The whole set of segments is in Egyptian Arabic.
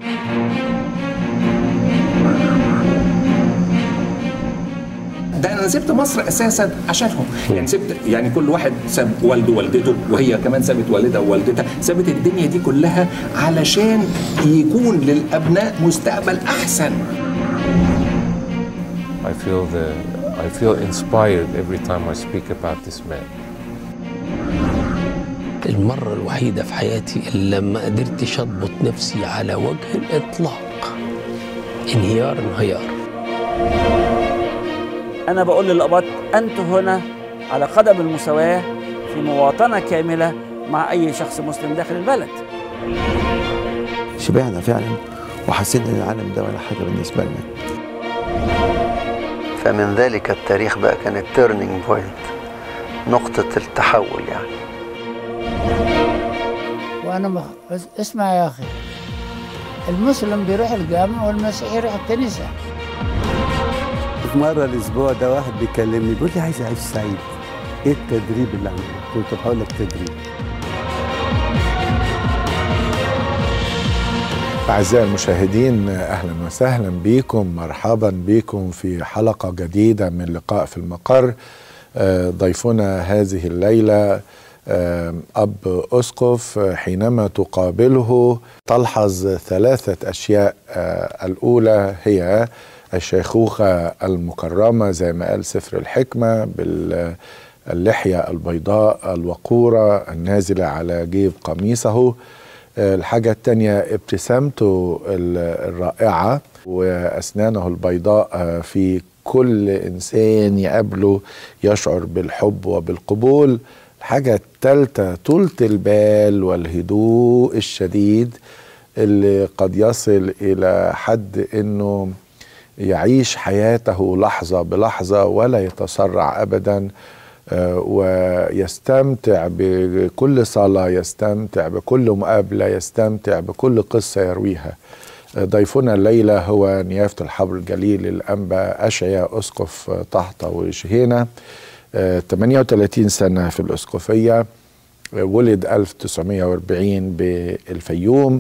ده انا سبت مصر اساسا عشانهم يعني سبت يعني كل واحد ساب والده ووالدته وهي كمان سابت والدها ووالدتها سابت الدنيا دي كلها علشان يكون للابناء مستقبل احسن I feel the I feel inspired every time I speak about this man. المرة الوحيدة في حياتي اللي ما قدرتش أضبط نفسي على وجه الإطلاق انهيار انهيار أنا بقول للأباط أنتم هنا على قدم المساواة في مواطنة كاملة مع أي شخص مسلم داخل البلد شبعنا فعلا وحسينا ان العالم ده ولا حاجه بالنسبه لنا فمن ذلك التاريخ بقى كانت تيرنينج بوينت نقطة التحول يعني وانا مخ... بس اسمع يا اخي المسلم بيروح الجامع والمسيحي يروح الكنيسه في مرة الأسبوع ده واحد بيكلمني بيقول لي عايز أعيش سعيد إيه التدريب اللي عمله؟ قلت له طب هقول لك تدريب أعزائي المشاهدين أهلا وسهلا بكم مرحبا بكم في حلقة جديدة من لقاء في المقر آه، ضيفنا هذه الليلة آه، أب أسقف آه، حينما تقابله تلحظ ثلاثة أشياء آه، الأولى هي الشيخوخة المكرمة زي ما قال سفر الحكمة باللحية البيضاء الوقورة النازلة على جيب قميصه الحاجة التانية ابتسامته ال- الرائعة وأسنانه البيضاء في كل إنسان يقابله يشعر بالحب وبالقبول الحاجة التالتة طولة البال والهدوء الشديد اللي قد يصل إلى حد إنه يعيش حياته لحظة بلحظة ولا يتسرع أبدا آه، ويستمتع بكل صلاة يستمتع بكل مقابلة يستمتع بكل قصة يرويها آه، ضيفنا الليلة هو نيافة الحبر الجليل الأنبا أشعيا أسقف آه، طهطا وشهينة آه، 38 سنة في الأسقفية آه، ولد 1940 بالفيوم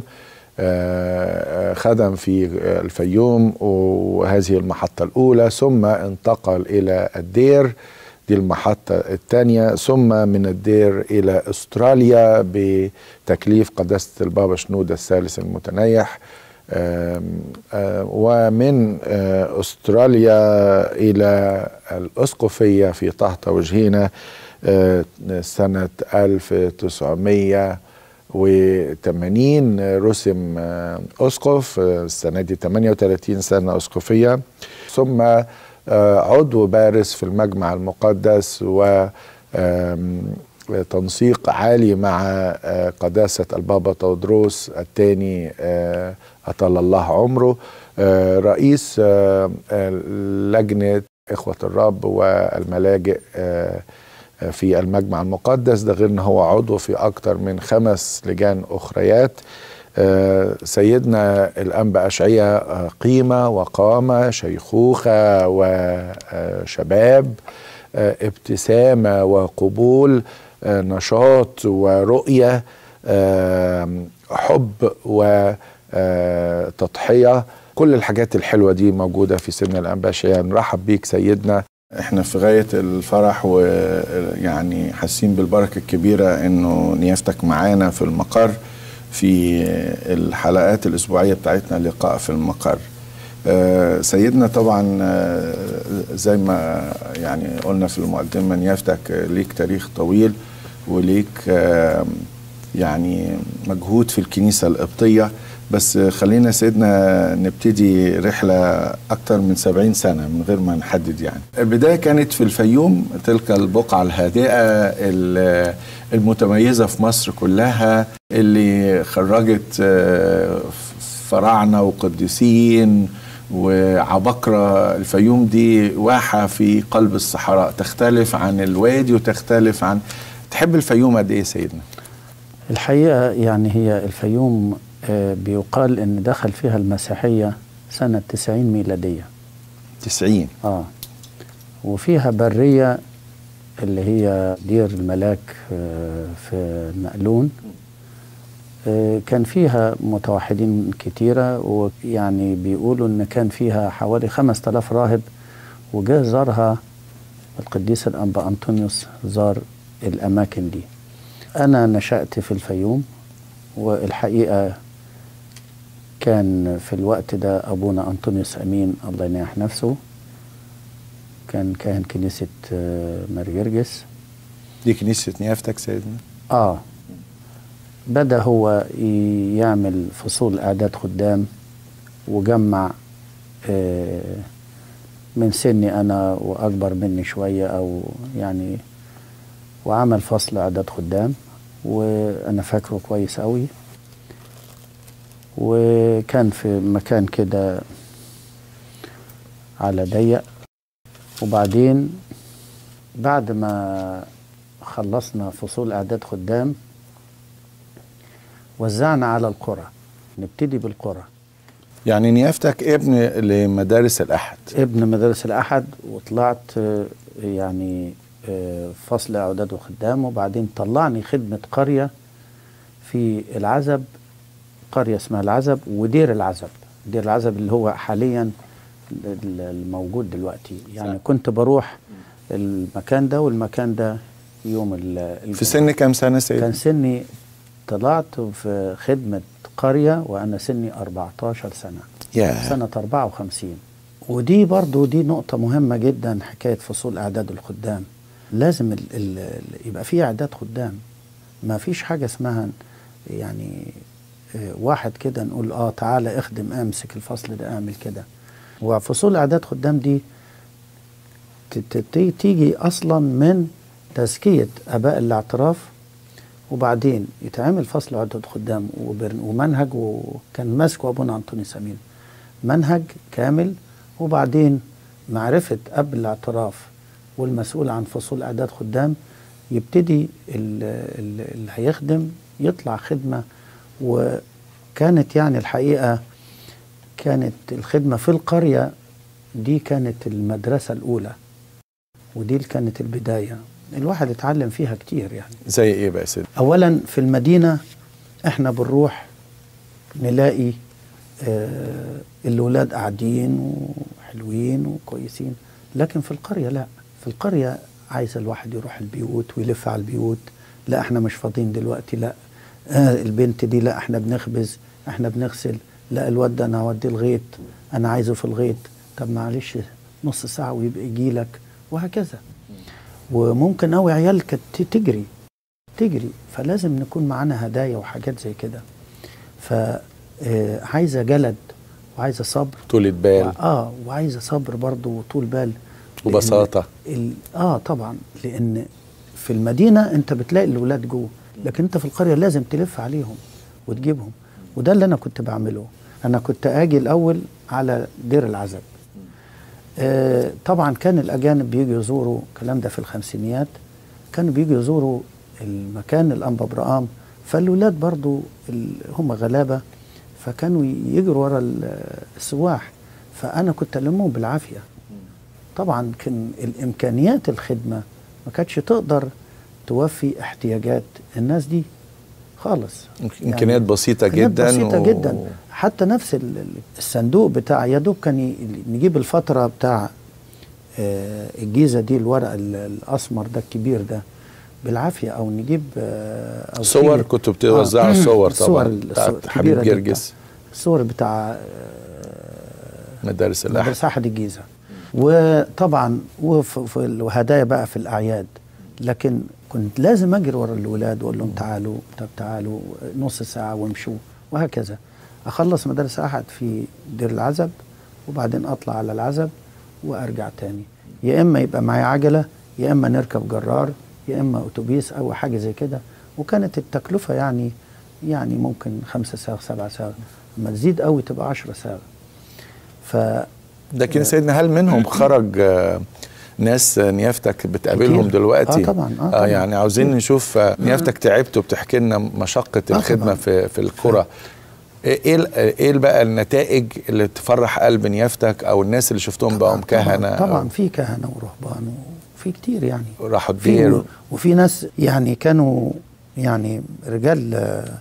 آه، آه، خدم في آه، الفيوم وهذه المحطة الأولى ثم انتقل إلى الدير دي المحطة الثانية ثم من الدير إلى أستراليا بتكليف قداسة البابا شنودة الثالث المتنيح آم، آه، ومن آه، أستراليا إلى الأسقفية في طهطا وجهينة آه، سنة 1900 و80 رسم آه، أسقف آه، السنة دي 38 سنة أسقفية ثم آه، عضو بارز في المجمع المقدس و آم، تنسيق عالي مع آه، قداسة البابا تودروس الثاني آه، أطال الله عمره آه، رئيس آه، آه، لجنة إخوة الرب والملاجئ آه، في المجمع المقدس ده غير ان هو عضو في اكتر من خمس لجان اخريات آه، سيدنا الانبا اشعيا آه، قيمه وقامه شيخوخه وشباب آه، ابتسامه وقبول آه، نشاط ورؤيه آه، حب وتضحيه كل الحاجات الحلوه دي موجوده في سن الانبا اشعيا نرحب بيك سيدنا احنا في غاية الفرح ويعني حاسين بالبركة الكبيرة انه نيافتك معانا في المقر في الحلقات الاسبوعية بتاعتنا لقاء في المقر آه، سيدنا طبعا آه، زي ما يعني قلنا في المقدمة نيافتك ليك تاريخ طويل وليك آه، يعني مجهود في الكنيسة القبطية بس خلينا سيدنا نبتدي رحلة أكتر من سبعين سنة من غير ما نحدد يعني البداية كانت في الفيوم تلك البقعة الهادئة ال- المتميزة في مصر كلها اللي خرجت آه، فراعنة وقديسين وعبقرة الفيوم دي واحة في قلب الصحراء تختلف عن الوادي وتختلف عن تحب الفيوم قد ايه سيدنا؟ الحقيقة يعني هي الفيوم آه، بيقال إن دخل فيها المسيحية سنة 90 ميلادية 90 آه وفيها برية اللي هي دير الملاك آه، في مقلون آه، كان فيها متوحدين كتيرة ويعني بيقولوا إن كان فيها حوالي 5000 راهب وجه زارها القديس الأنبا أنطونيوس زار الأماكن دي أنا نشأت في الفيوم والحقيقة كان في الوقت ده أبونا أنطونيوس أمين الله ينيح نفسه كان كاهن كنيسة آه، ماريرجس دي كنيسه نيافتك سيدنا اه بدا هو ي- يعمل فصول اعداد خدام وجمع آه من سني انا واكبر مني شويه او يعني وعمل فصل اعداد خدام وانا فاكره كويس قوي وكان في مكان كده على ضيق وبعدين بعد ما خلصنا فصول اعداد خدام وزعنا على القرى نبتدي بالقرى يعني نيافتك ابن لمدارس الاحد ابن مدارس الأحد وطلعت آه، يعني آه، فصل إعداد وخدام وبعدين طلعني خدمة قرية في العزب قرية اسمها العزب ودير العزب دير العزب اللي هو حاليا ال- الموجود دلوقتي يعني كنت بروح المكان ده والمكان ده يوم ال- في سن كام سنه سيدنا كان سني طلعت في خدمة قرية وأنا سني 14 سنة ياه. سنة 54 ودي برضو دي نقطة مهمة جدا حكاية فصول إعداد الخدام لازم ال ال ال- يبقى في إعداد خدام ما فيش حاجة اسمها يعني آه، واحد كده نقول اه تعالى اخدم امسك الفصل ده اعمل كده وفصول اعداد خدام دي ت- ت- ت- تيجي اصلا من تزكيه اباء الاعتراف وبعدين يتعمل فصل عدد خدام وبرن- ومنهج وكان ماسكه ابونا انطوني سمين منهج كامل وبعدين معرفه اب الاعتراف والمسؤول عن فصول اعداد خدام يبتدي ال- ال- اللي هيخدم يطلع خدمه وكانت يعني الحقيقه كانت الخدمه في القريه دي كانت المدرسه الاولى ودي اللي كانت البدايه الواحد اتعلم فيها كتير يعني زي ايه بقى يا سيدنا اولا في المدينه احنا بنروح نلاقي آه الاولاد قاعدين وحلوين وكويسين لكن في القريه لا في القريه عايز الواحد يروح البيوت ويلف على البيوت لا احنا مش فاضيين دلوقتي لا آه البنت دي لا احنا بنخبز احنا بنغسل لا الواد ده انا هوديه الغيط انا عايزه في الغيط طب معلش نص ساعه ويبقى يجي لك وهكذا وممكن قوي عيال كانت تجري تجري فلازم نكون معانا هدايا وحاجات زي كده فعايزه جلد وعايزه صبر طولة بال اه وعايزه صبر برضه وطول بال لأن وبساطة ال... اه طبعا لان في المدينه انت بتلاقي الاولاد جوه لكن انت في القريه لازم تلف عليهم وتجيبهم وده اللي انا كنت بعمله انا كنت اجي الاول على دير العزب آه طبعا كان الاجانب بيجوا يزوروا الكلام ده في الخمسينيات كانوا بيجوا يزوروا المكان الانبا برقام فالولاد برضو ال- هم غلابه فكانوا يجروا ورا ال- السواح فانا كنت المهم بالعافيه طبعا كان الامكانيات الخدمه ما كانتش تقدر توفي احتياجات الناس دي خالص امكانيات بسيطه إمكانيات جدا بسيطه و- جدا حتى نفس ال- ال- الصندوق بتاع يا دوب كان ي- نجيب الفتره بتاع آه، الجيزه دي الورق ال- الاسمر ده الكبير ده بالعافيه او نجيب آه، او صور في- كنتوا بتوزعوا آه، صور الصور طبعا الصور بتاعت حبيب الكبيرة دي جرجس بتاع- الصور بتاع مدارس الاحد مدرسة أحد الجيزة وطبعا وف- في- وهدايا بقى في الأعياد لكن كنت لازم أجري ورا الولاد وأقول لهم تعالوا طب تعالوا نص ساعة وامشوا وهكذا أخلص مدرسة أحد في دير العزب وبعدين أطلع على العزب وأرجع تاني يا إما يبقى معايا عجلة يا إما نركب جرار يا إما أتوبيس أو حاجة زي كده وكانت التكلفة يعني يعني ممكن خمسة ساعة سبعة ساعة لما تزيد قوي تبقى عشرة ساعة ف لكن يا سيدنا هل منهم خرج آه، ناس آه، نيافتك بتقابلهم كتير. دلوقتي آه طبعاً، آه آه طبعاً. يعني عاوزين نشوف آه، نيافتك تعبت وبتحكي لنا مشقه آه الخدمه طبعاً. في في القرى ايه إيه ال- ايه بقى النتائج اللي تفرح قلب نيافتك او الناس اللي شفتهم بقوا كهنه طبعا أو في كهنه ورهبان وفي كتير يعني راحوا في الدير و- وفي ناس يعني كانوا يعني رجال آه،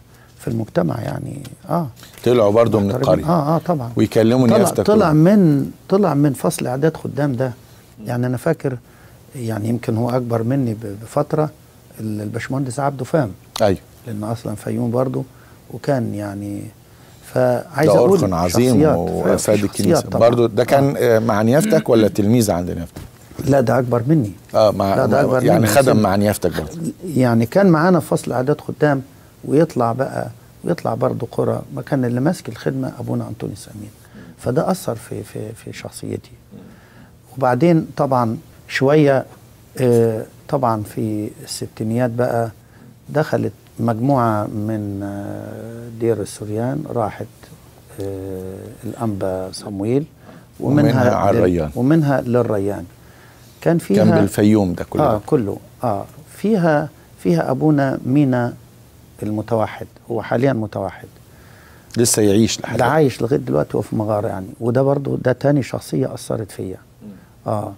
في المجتمع يعني اه طلعوا برضو من محترمين. القريه اه اه طبعا ويكلموا طلع نيافتك طلع من طلع من فصل اعداد خدام ده يعني انا فاكر يعني يمكن هو اكبر مني ب- بفتره ال- الباشمهندس عبده فهم ايوه لانه اصلا فيوم برضه وكان يعني فعايز ده اقول أرخن عظيم شخصيات، وافاد شخصيات الكنيسه طبعاً. برضو ده كان آه. مع نيافتك ولا تلميذ عند نيافتك؟ لا ده اكبر مني اه مع لا، ده مع- أكبر يعني مني. خدم سن- مع نيافتك برضو يعني كان معانا في فصل اعداد خدام ويطلع بقى ويطلع برضه قرى ما كان اللي ماسك الخدمه ابونا انطونيوس امين فده اثر في في في شخصيتي وبعدين طبعا شويه آه، طبعا في الستينيات بقى دخلت مجموعه من آه، دير السوريان راحت آه، الانبا صمويل ومنها على لل- الريان. ومنها للريان كان فيها جنب الفيوم ده كله اه كله اه فيها فيها ابونا مينا المتوحد هو حاليا متوحد لسه يعيش لحد ده دلوقتي. عايش لغايه دلوقتي وفي مغاره يعني وده برضو ده تاني شخصيه اثرت فيا اه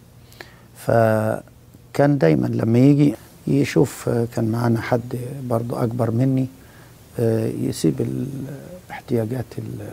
فكان دايما لما يجي يشوف آه، كان معانا حد برضو اكبر مني آه، يسيب الاحتياجات ال-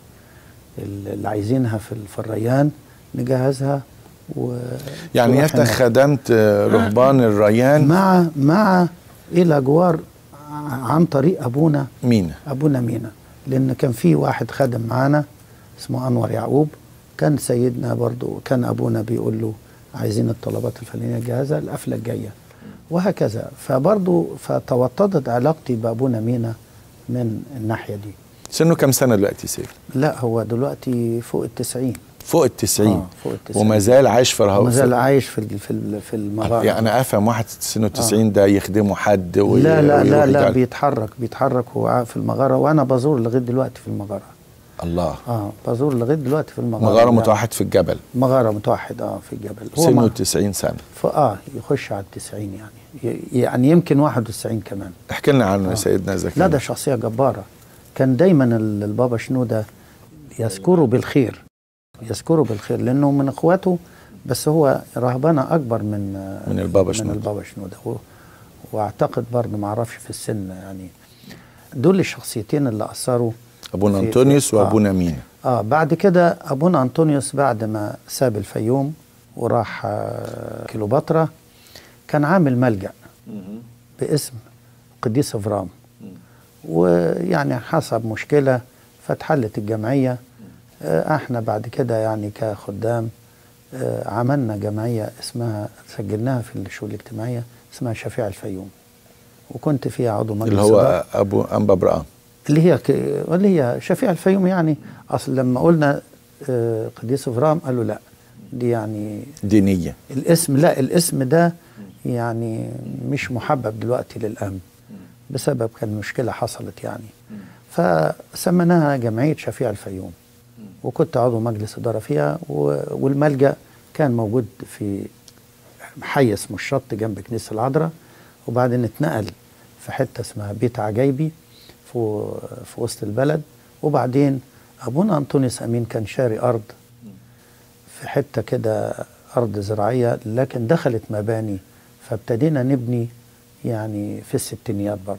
ال- اللي عايزينها في ال- في الريان نجهزها و يعني تروح نيافتك هناك. خدمت آه، رهبان الريان مع مع الى جوار عن طريق ابونا مين؟ ابونا مينا لان كان في واحد خادم معانا اسمه انور يعقوب كان سيدنا برضو كان ابونا بيقول له عايزين الطلبات الفلانيه جاهزه القفله الجايه وهكذا فبرضو فتوطدت علاقتي بابونا مينا من الناحيه دي سنه كام سنه دلوقتي سيف؟ لا هو دلوقتي فوق التسعين فوق التسعين آه، فوق التسعين. وما زال عايش في رهو وما زال عايش في ال- في ال- في المغاره يعني انا افهم واحد سنه 90 ده يخدمه حد وي... لا لا لا ويروح لا يجعل- بيتحرك بيتحرك هو في المغاره وانا بزور لغايه دلوقتي في المغاره الله اه بزور لغايه دلوقتي في المغاره مغاره يعني متوحد في الجبل مغاره متوحد اه في الجبل هو سنه ما- 90 سنه ف- اه يخش على التسعين يعني ي- يعني يمكن 91 كمان احكي لنا عنه يا سيدنا زكي لا ده شخصيه جباره كان دايما ال- البابا شنوده يذكره بالخير يذكره بالخير لانه من اخواته بس هو رهبنه اكبر من من البابا من شنودة. البابا شنوده و- واعتقد برضه ما اعرفش في السن يعني دول الشخصيتين اللي اثروا ابونا في- انطونيوس في- آه. وابونا مين اه بعد كده ابونا انطونيوس بعد ما ساب الفيوم وراح آه كيلوباترا كان عامل ملجأ باسم قديس افرام ويعني حصل مشكله فاتحلت الجمعيه آه احنا بعد كده يعني كخدام آه عملنا جمعيه اسمها سجلناها في الشؤون الاجتماعيه اسمها شفيع الفيوم وكنت فيها عضو مجلس اللي إدارة. هو ابو انبا برام اللي هي ك... اللي هي شفيع الفيوم يعني اصل لما قلنا آه، قديس افرام قالوا لا دي يعني دينيه الاسم لا الاسم ده يعني مش محبب دلوقتي للامن بسبب كان مشكله حصلت يعني فسميناها جمعيه شفيع الفيوم وكنت عضو مجلس اداره فيها و... والملجا كان موجود في حي اسمه الشط جنب كنيسه العذراء وبعدين اتنقل في حته اسمها بيت عجايبي في في وسط البلد وبعدين ابونا انطونيوس امين كان شاري ارض في حته كده ارض زراعيه لكن دخلت مباني فابتدينا نبني يعني في الستينيات برضو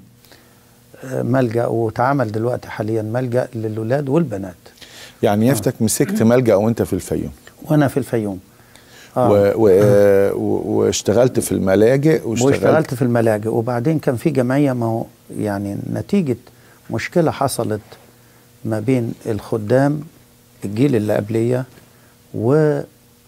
آه، ملجا وتعمل دلوقتي حاليا ملجا للولاد والبنات يعني يفتك مسكت ملجا وانت في الفيوم وانا في الفيوم و... و... و... واشتغلت في الملاجئ واشتغلت, واشتغلت في الملاجئ وبعدين كان في جمعيه ما هو يعني نتيجه مشكله حصلت ما بين الخدام الجيل اللي قبليه و آه،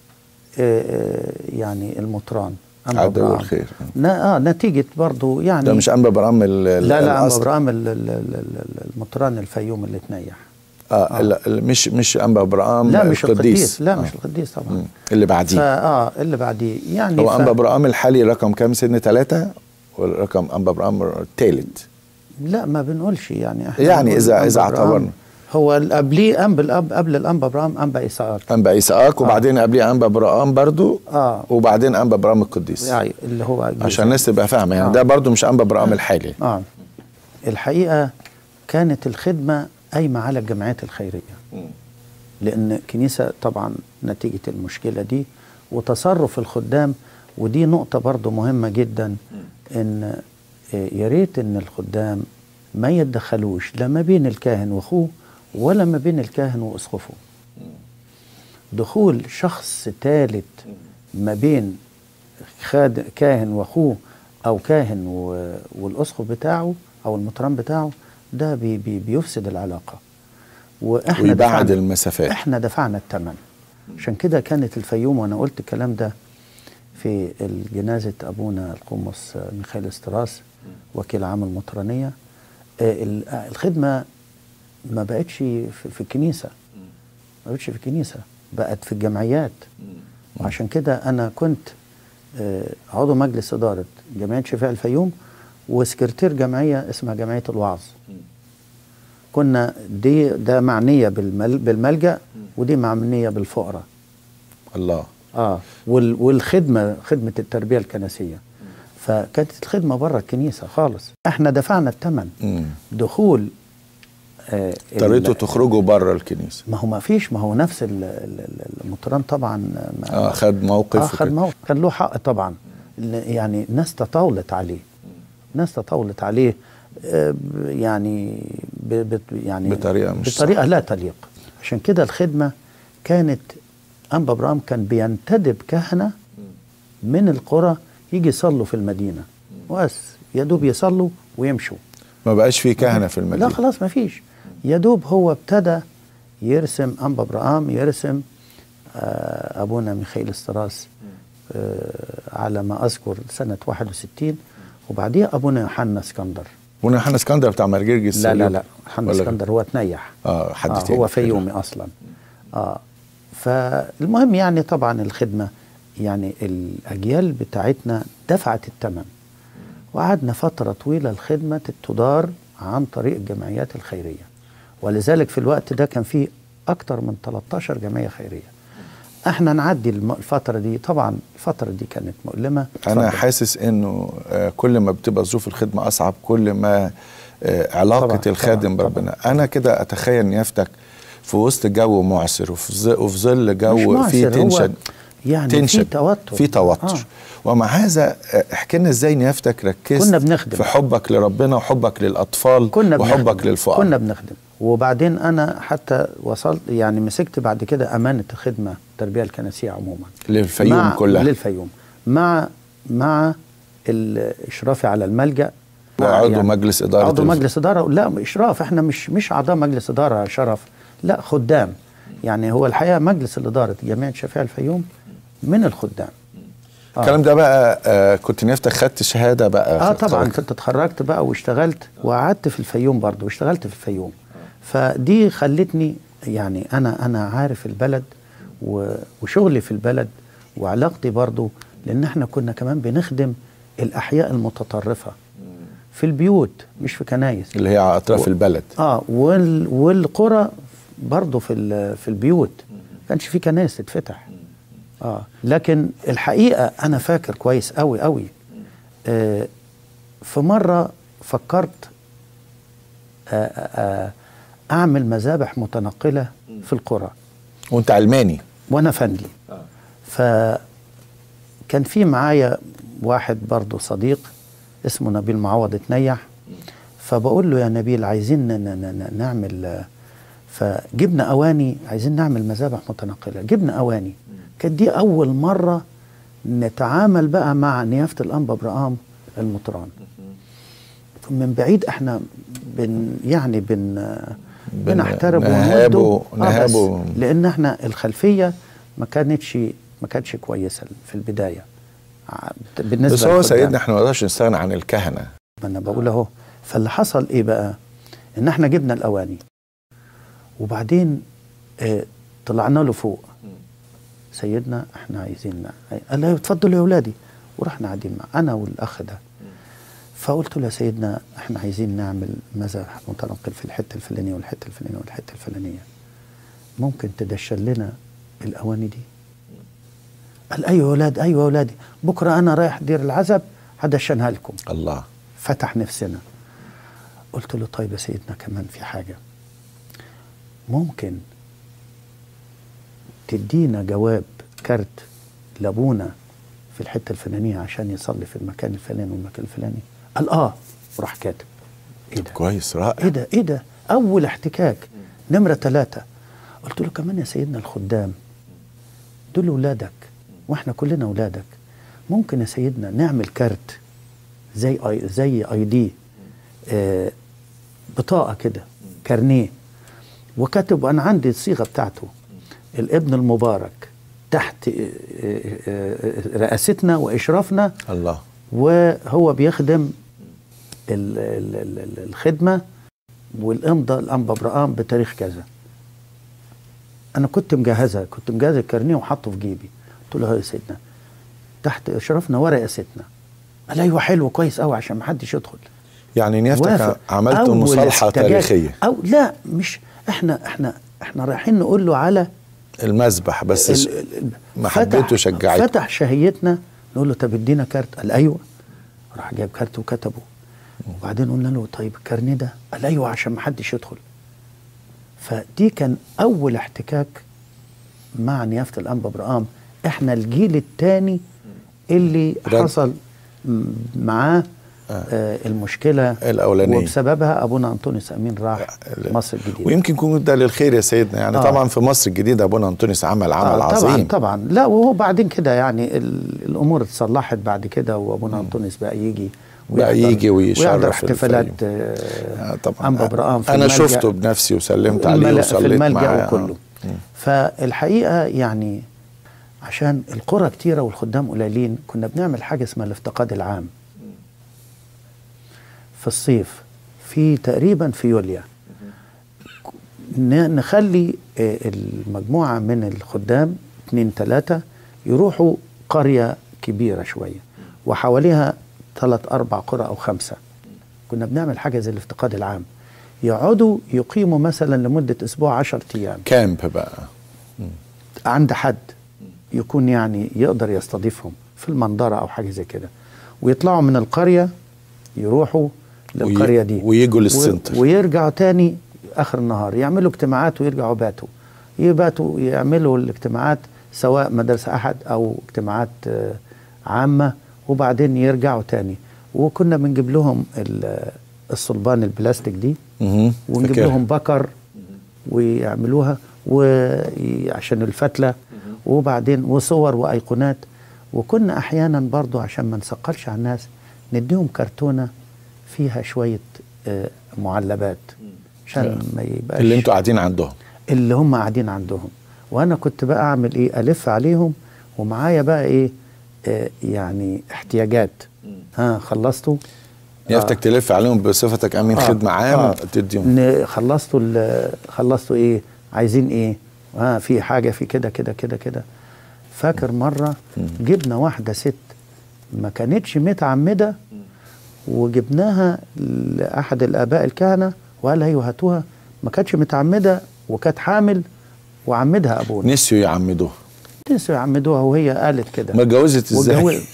آه، يعني المطران أنبا عدو برام. الخير. نا- اه نتيجه برضو يعني ده مش انبا برام ال... ال- لا لا أنبا الأصل. برام ال- ال- ال- ال- المطران الفيوم اللي تنيح اه, ال- ال- مش مش انبا برام لا مش القديس القديس لا آه. مش القديس طبعا مم. اللي بعديه اه اللي بعديه يعني هو ف- انبا برام الحالي رقم كام سن ثلاثة والرقم انبا برام الثالث لا ما بنقولش يعني احنا يعني بنقول إذا- أنبا إذا برام. اعتبرنا. هو اللي قبليه أنبا الأب قبل الأنبا برام أنبا إسحاق انبا اسحاق وبعدين قبليه انبا برام برضو اه وبعدين انبا برام القديس يعني اللي هو جزء. عشان الناس تبقى فاهمه يعني آه. ده برضو مش انبا برام الحالي اه الحقيقة كانت الخدمة قايمة على الجمعيات الخيرية لأن الكنيسة طبعا نتيجة المشكلة دي وتصرف الخدام ودي نقطة برضو مهمة جدا إن آه، يا ريت إن الخدام ما يتدخلوش لا ما بين الكاهن واخوه ولا ما بين الكاهن واسقفه دخول شخص ثالث ما بين خاد كاهن واخوه او كاهن و- والاسقف بتاعه او المطران بتاعه ده بي بي بيفسد العلاقه واحنا ويبعد دفعنا- المسافات. احنا دفعنا الثمن عشان كده كانت الفيوم وانا قلت الكلام ده في جنازه ابونا القمص ميخائيل استراس وكيل عام المطرانيه آه، ال- آه، الخدمه ما بقتش في في الكنيسه ما بقتش في الكنيسه بقت في الجمعيات وعشان كده انا كنت آه، عضو مجلس اداره جمعيه شفاء الفيوم وسكرتير جمعيه اسمها جمعيه الوعظ كنا دي ده معنيه بالمل بالملجا ودي معنيه بالفقراء الله اه وال والخدمه خدمه التربيه الكنسيه فكانت الخدمه بره الكنيسه خالص احنا دفعنا الثمن مم. دخول آه اضطريتوا ال- تخرجوا بره الكنيسه ما هو ما فيش ما هو نفس ال- ال- ال- المطران طبعا ما اه خد موقف اه خد وكده. موقف كان له حق طبعا ل- يعني ناس تطاولت عليه ناس تطاولت عليه آه، ب- يعني ب بت يعني بطريقة مش بطريقه لا تليق عشان كده الخدمه كانت انبا ابراهيم كان بينتدب كهنه من القرى يجي يصلوا في المدينه بس يا دوب يصلوا ويمشوا ما بقاش في كهنه في المدينه لا خلاص ما فيش يا دوب هو ابتدى يرسم انبا ابراهام يرسم آه، ابونا ميخائيل استراس آه، على ما اذكر سنه 61 وبعديها ابونا يوحنا اسكندر هنا حنا اسكندر بتاع مرجرجس لا لا السلوك. لا يوحنا ولا- اسكندر هو تنيح اه حد آه تاني هو كده. فيومي اصلا اه فالمهم يعني طبعا الخدمه يعني الاجيال بتاعتنا دفعت الثمن وقعدنا فتره طويله الخدمه تدار عن طريق الجمعيات الخيريه ولذلك في الوقت ده كان في اكتر من 13 جمعيه خيريه احنا نعدي الم- الفتره دي طبعا الفتره دي كانت مؤلمه انا اتفضل. حاسس انه آه، كل ما بتبقى ظروف الخدمه اصعب كل ما آه، علاقه طبعاً، الخادم طبعاً، بربنا انا كده اتخيل نيافتك في وسط جو معسر وفي ظ- وفي ظل مش جو معسر، فيه هو تنشن يعني تنشن في توتر في توتر آه. ومع هذا آه، احكي لنا ازاي نيافتك ركزت كنا بنخدم. في حبك لربنا وحبك للاطفال كنا وحبك بنخدم. للفقراء كنا بنخدم وبعدين انا حتى وصلت يعني مسكت بعد كده امانه الخدمه التربيه الكنسيه عموما للفيوم مع كلها للفيوم مع مع الاشراف على الملجا مع وعضو مجلس إدارة عضو الف- مجلس اداره لا اشراف احنا مش مش اعضاء مجلس اداره شرف لا خدام يعني هو الحقيقه مجلس الاداره جمعيه شفيع الفيوم من الخدام آه. الكلام ده بقى آه كنت نيافتك خدت شهاده بقى اه في طبعا الخارج. كنت اتخرجت بقى واشتغلت وقعدت في الفيوم برضه واشتغلت في الفيوم فدي خلتني يعني انا انا عارف البلد و- وشغلي في البلد وعلاقتي برضه لان احنا كنا كمان بنخدم الاحياء المتطرفه في البيوت مش في كنايس اللي هي على اطراف و- البلد اه وال والقرى برضه في ال- في البيوت كانش في كنايس تتفتح اه لكن الحقيقه انا فاكر كويس قوي قوي آه في مره فكرت آه آه اعمل مذابح متنقله في القرى وانت علماني وانا فندي فكان في معايا واحد برضه صديق اسمه نبيل معوض اتنيح فبقول له يا نبيل عايزين ن- ن- ن- نعمل آه، فجبنا اواني عايزين نعمل مذابح متنقله جبنا اواني كانت دي اول مره نتعامل بقى مع نيافه الانبا ابراهام المطران من بعيد احنا بن يعني بن بنحترمه نهابه- ونوده. آه بس نهابه. لان احنا الخلفيه ما كانتش ما كانتش كويسه في البدايه ع- بالنسبه بس هو للخدام. سيدنا احنا ما نقدرش نستغنى عن الكهنه ما انا بقول اهو فاللي حصل ايه بقى ان احنا جبنا الاواني وبعدين اه طلعنا له فوق سيدنا احنا عايزين قال له اتفضلوا يا اولادي ورحنا قاعدين مع انا والاخ ده فقلت له يا سيدنا احنا عايزين نعمل مذبح متنقل في الحته الفلانيه والحته الفلانيه والحته الفلانيه ممكن تدشن لنا الاواني دي قال ايوه يا اولاد ايوه يا اولادي بكره انا رايح دير العزب هدشنها لكم الله فتح نفسنا قلت له طيب يا سيدنا كمان في حاجة ممكن تدينا جواب كارت لابونا في الحتة الفلانية عشان يصلي في المكان الفلاني والمكان الفلاني قال اه وراح كاتب ايه ده كويس رائع ايه ده ايه ده اول احتكاك نمره ثلاثة قلت له كمان يا سيدنا الخدام دول ولادك واحنا كلنا ولادك ممكن يا سيدنا نعمل كارت زي اي زي اي دي آه بطاقه كده كارنيه وكاتب انا عندي الصيغه بتاعته الابن المبارك تحت آه، آه، آه، رئاستنا واشرافنا الله وهو بيخدم ال- ال- ال- ال- الخدمة والإمضاء الأنبا برقام بتاريخ كذا أنا كنت مجهزها كنت مجهز الكارنيه وحاطه في جيبي قلت له يا سيدنا تحت إشرافنا ورئاستنا قال أيوه حلو كويس قوي عشان ما حدش يدخل يعني نيافتك وافق. عملت أول مصالحه احتجاج- تاريخيه أو لا مش إحنا إحنا إحنا رايحين نقول له على المذبح بس ال- ش- ال- ال- محبته فتح- شجعته فتح شهيتنا نقول له طب ادينا كارت قال ايوه راح جايب كارت وكتبه وبعدين قلنا له طيب الكارنيه ده قال ايوه عشان ما حدش يدخل فدي كان اول احتكاك مع نيافه الانبا برقام احنا الجيل الثاني اللي رد. حصل م- معاه آه المشكله الأولانية. وبسببها ابونا انطونيوس امين راح مصر الجديده ويمكن يكون ده للخير يا سيدنا يعني آه. طبعا في مصر الجديدة ابونا انطونيوس عمل عمل آه عظيم طبعا طبعا لا وهو بعدين كده يعني ال- الامور اتصلحت بعد كده وابونا انطونيوس بقى يجي بقى ويحضر- يجي ويشرف ويحضر في احتفالات الفيوم. آه طبعا انبا برقام في انا الملجأ. شفته بنفسي وسلمت عليه الملجأ- في وصليت الملجأ معاه وكله فالحقيقه يعني عشان القرى كتيره والخدام قليلين كنا بنعمل حاجه اسمها الافتقاد العام في الصيف في تقريبا في يوليا ن- نخلي آه، المجموعة من الخدام اتنين تلاتة يروحوا قرية كبيرة شوية وحواليها ثلاث أربع قرى أو خمسة كنا بنعمل حاجة زي الافتقاد العام يقعدوا يقيموا مثلا لمدة أسبوع عشر أيام كامب بقى عند حد يكون يعني يقدر يستضيفهم في المنظرة أو حاجة زي كده ويطلعوا من القرية يروحوا للقرية دي ويجوا و- للسنتر ويرجعوا تاني آخر النهار يعملوا اجتماعات ويرجعوا باتوا يباتوا يعملوا الاجتماعات سواء مدرسة أحد أو اجتماعات آه، عامة وبعدين يرجعوا تاني وكنا بنجيب لهم ال- الصلبان البلاستيك دي مهم. ونجيب فاكرها. لهم بكر ويعملوها وعشان الفتلة وبعدين وصور وأيقونات وكنا أحيانا برضو عشان ما نثقلش على الناس نديهم كرتونة فيها شوية آه، معلبات عشان ما يبقاش اللي انتوا قاعدين عندهم اللي هم قاعدين عندهم وانا كنت بقى اعمل ايه الف عليهم ومعايا بقى ايه آه يعني احتياجات ها خلصتوا يافتك تلف عليهم بصفتك امين آه، خدمه عام آه. تديهم ن- خلصتوا ال- خلصتوا ايه عايزين ايه ها في حاجه في كده كده كده كده فاكر مره جبنا واحده ست ما كانتش متعمده وجبناها لاحد الاباء الكهنه وقال ايوه هاتوها ما كانتش متعمده وكانت حامل وعمدها ابونا نسيوا يعمدوها نسوا يعمدوها وهي قالت كده ما اتجوزت ازاي واتجوزت.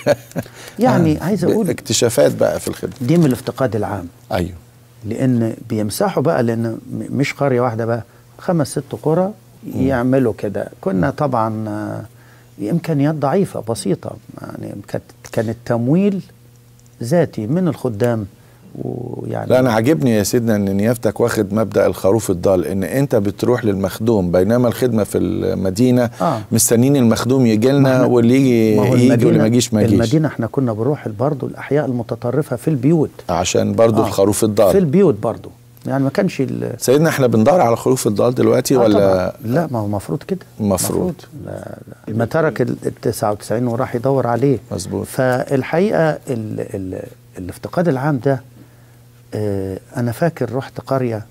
يعني عايز اقول اكتشافات بقى في الخدمه دي من الافتقاد العام ايوه لان بيمسحوا بقى لان م- مش قريه واحده بقى خمس ست قرى يعملوا كده كنا طبعا آه، امكانيات ضعيفه بسيطه يعني كانت كان التمويل ذاتي من الخدام ويعني لا انا عاجبني يا سيدنا ان نيافتك واخد مبدا الخروف الضال ان انت بتروح للمخدوم بينما الخدمه في المدينه آه. مستنين المخدوم يجي لنا واللي يجي ما هو يجي واللي ما يجيش ما يجيش المدينه احنا كنا بنروح برضه الاحياء المتطرفه في البيوت عشان برضو آه. الخروف في الضال البيوت برضه يعني ما كانش ال- سيدنا احنا بندور على خروف الضال دلوقتي آه ولا طبعاً. لا ما هو المفروض كده المفروض لا لا ما ترك ال ال 99 وراح يدور عليه مظبوط فالحقيقه ال ال الافتقاد العام ده آه انا فاكر رحت قريه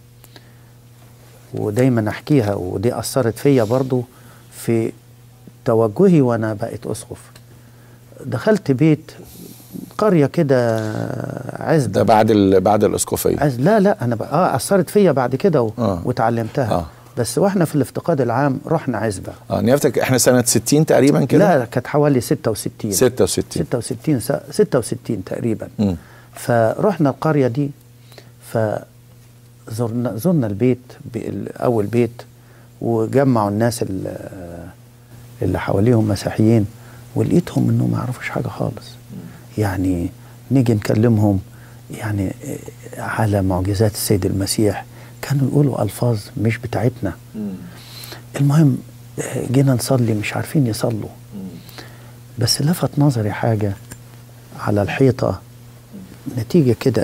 ودايما احكيها ودي اثرت فيا برضو في توجهي وانا بقيت اسقف دخلت بيت قريه كده عزبه ده بعد ال... بعد الاسقفيه عز لا لا انا بقى اه اثرت فيا بعد كده و... آه. وتعلمتها آه. بس واحنا في الافتقاد العام رحنا عزبه اه نيافتك احنا سنه 60 تقريبا كده لا كانت حوالي 66 66 66 س- 66 تقريبا مم. فرحنا القريه دي فزرنا زرنا البيت ب- اول بيت وجمعوا الناس ال- اللي حواليهم مسيحيين ولقيتهم انهم ما يعرفوش حاجه خالص يعني نيجي نكلمهم يعني آه، على معجزات السيد المسيح كانوا يقولوا الفاظ مش بتاعتنا المهم آه، جينا نصلي مش عارفين يصلوا بس لفت نظري حاجة على الحيطة نتيجة كده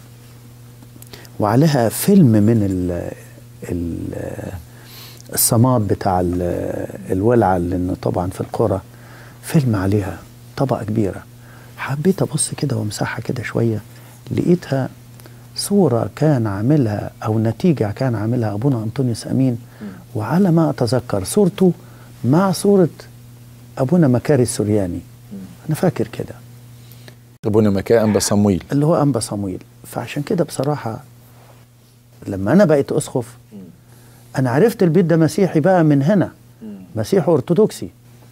وعليها فيلم من ال ال الصماد بتاع ال- الولعة لأنه طبعا في القرى فيلم عليها طبقة كبيرة حبيت أبص كده وامسحها كده شوية لقيتها صورة كان عاملها أو نتيجة كان عاملها أبونا أنطونيوس أمين وعلى ما أتذكر صورته مع صورة أبونا مكاري السورياني أنا فاكر كده ابونا مكاء انبا صمويل اللي هو أنبا صمويل فعشان كده بصراحة لما أنا بقيت أسقف أنا عرفت البيت ده مسيحي بقى من هنا مسيحي أرثوذكسي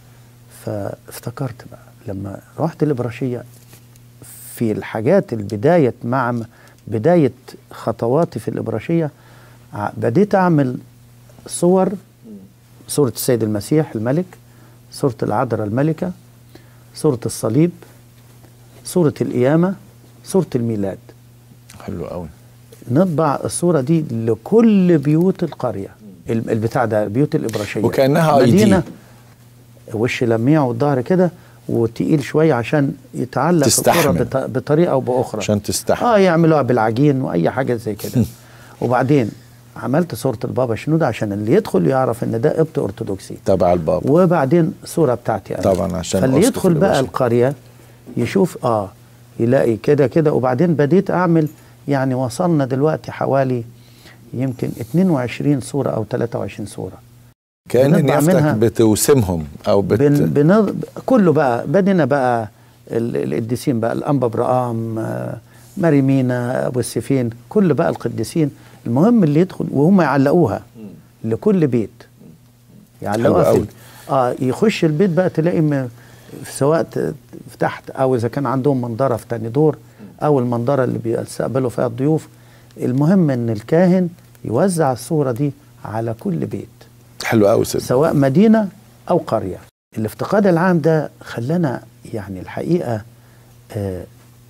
فافتكرت بقى لما رحت الإبراشية في الحاجات البداية مع م- بداية خطواتي في الإبراشية ع- بديت أعمل صور صورة السيد المسيح الملك صورة العذراء الملكة صورة الصليب صورة القيامة صورة الميلاد حلو قوي نطبع الصورة دي لكل بيوت القرية ال- البتاع ده بيوت الإبراشية وكأنها ID. مدينة وش لميع والظهر كده وتقيل شوية عشان يتعلق في القرى تستحمل. بط- بطريقة أو بأخرى عشان تستحمل اه يعملوها بالعجين واي حاجه زي كده وبعدين عملت صوره البابا شنودة عشان اللي يدخل يعرف ان ده قبط ارثوذكسي تبع البابا وبعدين صوره بتاعتي انا طبعا عشان فاللي أسقف يدخل بقى البشر. القريه يشوف اه يلاقي كده كده وبعدين بديت اعمل يعني وصلنا دلوقتي حوالي يمكن 22 صوره او 23 صوره كأن بنطبع نيافتك منها- بتوسمهم او بت... بن بن كله بقى بدينا بقى ال- القديسين بقى الانبا برقام آه، ماري مينا ابو السفين كل بقى القديسين المهم اللي يدخل وهم يعلقوها لكل بيت يعلقوها حلو في قوي. اه يخش البيت بقى تلاقي م- سواء ت- في تحت او اذا كان عندهم منظره في تاني دور او المنظره اللي بيستقبلوا فيها الضيوف المهم ان الكاهن يوزع الصوره دي على كل بيت حلو قوي سيد سواء مدينة أو قرية الافتقاد العام ده خلانا يعني الحقيقة آه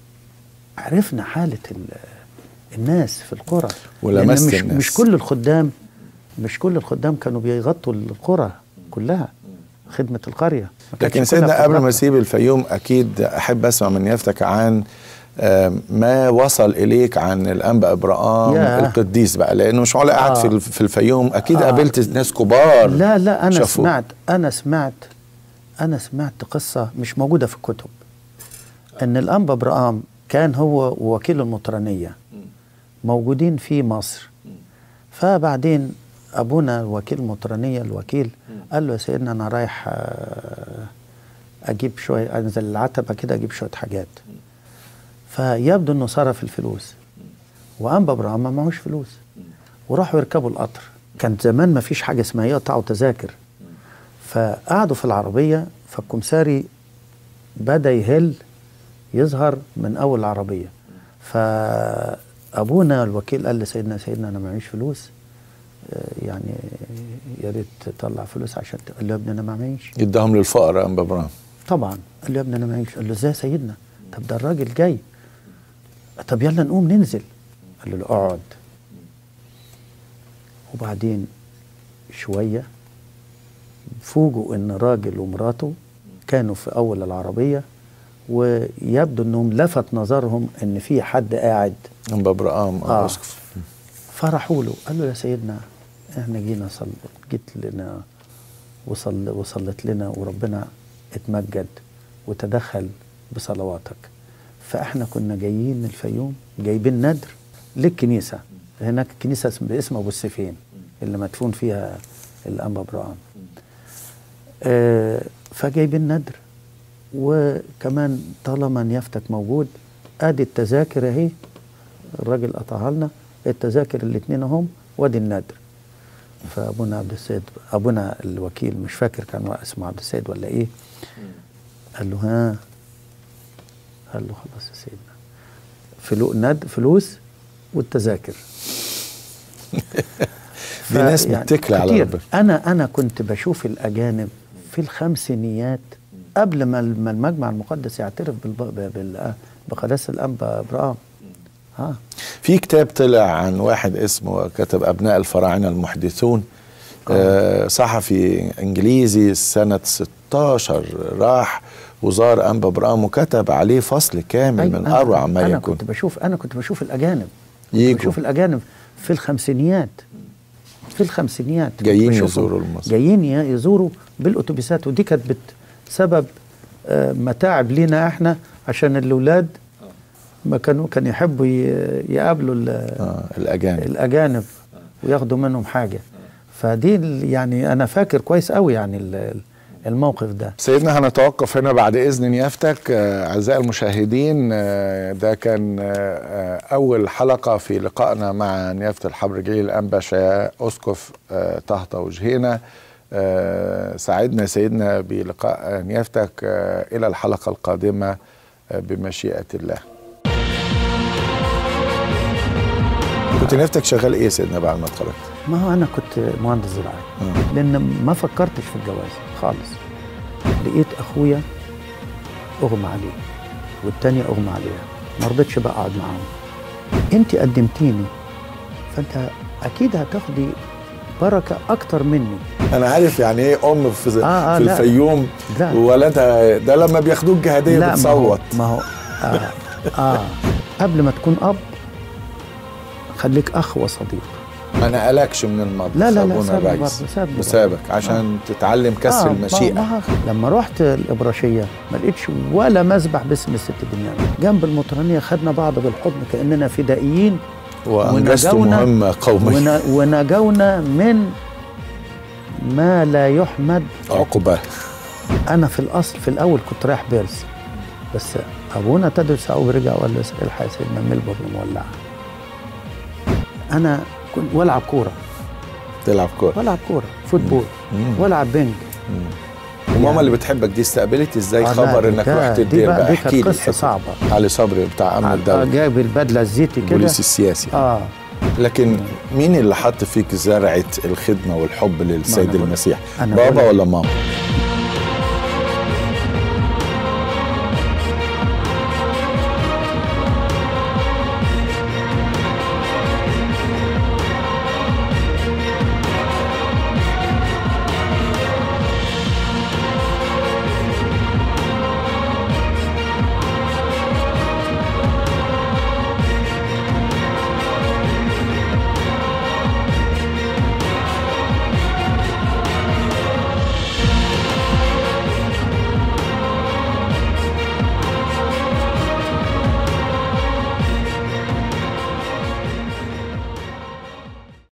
عرفنا حالة ال- الناس في القرى ولمست لأن مش, الناس. مش كل الخدام مش كل الخدام كانوا بيغطوا القرى كلها خدمة القرية ما كانتش لكن كلها سيدنا قبل ما بتتغطى. اسيب الفيوم اكيد احب اسمع من يافتك عن آم، ما وصل اليك عن الانبا ابراهام ياه. القديس بقى لانه مش معقول قاعد آه. في الف- في الفيوم اكيد آه. قابلت ناس كبار لا لا أنا شافوه. سمعت أنا سمعت أنا سمعت قصة مش موجودة في الكتب إن الأنبا برقام كان هو ووكيل المطرانية موجودين في مصر فبعدين أبونا وكيل المطرانية الوكيل قال له يا سيدنا أنا رايح آه، أجيب شوية أنزل العتبة كده أجيب شوية حاجات فيبدو إنه صرف الفلوس وأنبا برقام ما معهوش فلوس وراحوا يركبوا القطر كان زمان ما فيش حاجة اسمها يقطعوا تذاكر فقعدوا في العربية فالكمساري بدأ يهل يظهر من أول العربية فأبونا الوكيل قال لسيدنا سيدنا أنا معيش فلوس آه، يعني يا ريت تطلع فلوس عشان ت- قال له يا ابني أنا ما معيش يدهم للفقراء انبا ابراهام طبعا قال له يا ابني أنا معيش قال له إزاي يا سيدنا طب ده الراجل جاي طب يلا نقوم ننزل قال له اقعد وبعدين شوية فوجئوا ان راجل ومراته كانوا في اول العربية ويبدو انهم لفت نظرهم ان في حد قاعد انبا ابراهام آه. اه اسقف فرحوا له قالوا يا سيدنا احنا جينا صل جيت لنا وصل وصلت لنا وربنا اتمجد وتدخل بصلواتك فاحنا كنا جايين من الفيوم جايبين ندر للكنيسه هناك كنيسه اسم باسم ابو السفين اللي مدفون فيها الانبا ابراهام آه فجايبين ندر وكمان طالما نيافتك موجود ادي التذاكر اهي الراجل قطعها لنا التذاكر الاثنين اهم وادي الندر فابونا عبد السيد ابونا الوكيل مش فاكر كان اسمه عبد السيد ولا ايه قال له ها قال له خلاص يا سيدنا فلو ند فلوس والتذاكر في ناس يعني بتكل على كتير. ربنا انا انا كنت بشوف الاجانب في الخمسينيات قبل ما ما المجمع المقدس يعترف بالب- بال- بقداسه الانبا ابراهام اه في كتاب طلع عن واحد اسمه كتب ابناء الفراعنه المحدثون آه صحفي انجليزي سنه 16 راح وزار انبا برام وكتب عليه فصل كامل أيوة، من أنا- اروع ما انا يكون كنت بشوف انا كنت بشوف الاجانب كنت يجوا. بشوف الاجانب في الخمسينيات في الخمسينيات كنت جايين بشوفهم. يزوروا مصر. جايين ي- يزوروا بالاتوبيسات ودي كانت بسبب آه، متاعب لينا احنا عشان الاولاد ما كانوا كان يحبوا ي- يقابلوا ال- آه الاجانب الاجانب وياخدوا منهم حاجه فدي ال- يعني انا فاكر كويس قوي يعني ال- الموقف ده سيدنا هنتوقف هنا بعد اذن نيافتك آه، اعزائي المشاهدين آه، ده كان آه، آه، اول حلقه في لقائنا مع نيافه الحبر جليل الانبا شيا اسقف آه، طهطا وجهينه آه، سعدنا سيدنا بلقاء نيافتك آه، الى الحلقه القادمه آه، بمشيئه الله كنت نيافتك شغال ايه سيدنا بعد ما اتخرجت؟ ما هو انا كنت مهندس زراعي لان ما فكرتش في الجواز خالص لقيت اخويا اغمى عليه والتانية اغمى عليها ما رضيتش بقى اقعد معاهم انت قدمتيني فانت اكيد هتاخدي بركه اكتر مني انا عارف يعني ايه ام في, آه، آه، في لا. الفيوم لا. وولدها ده لما بياخدوك جهاديه لا ما هو بتصوت ما هو آه, اه قبل ما تكون اب خليك اخ وصديق ما نقلكش من المطبخ لا، لا، لا، أبونا سابني الريس. برضه، سابني برضه. وسابك عشان تتعلم كسر آه، المشيئه ما- ما- لما رحت الإبراشية ما لقيتش ولا مسبح باسم الست دنيا جنب المطرانية خدنا بعض بالحضن كأننا فدائيين وانجزت ونجونا- مهمه قوميه ون- ونجونا من ما لا يحمد عقبه أنا في الأصل في الأول كنت رايح بيرس بس أبونا تدرس يعقوب رجع وقال له الحق يا سيدنا ميلبورن مولعة أنا كنت والعب كورة تلعب كوره والعب كورة فوتبول والعب بينج وماما اللي بتحبك دي استقبلت ازاي آه، لا، خبر دي انك كا- رحت دي الدير بقى- بقى دي احكي كانت لي قصة الحتة. صعبة. علي صبري بتاع امن آه، الدوله جايب البدلة الزيتي كده البوليس السياسي اه لكن مين اللي حط فيك زرعه الخدمه والحب للسيد أنا بقول- المسيح أنا بابا بقول- ولا ماما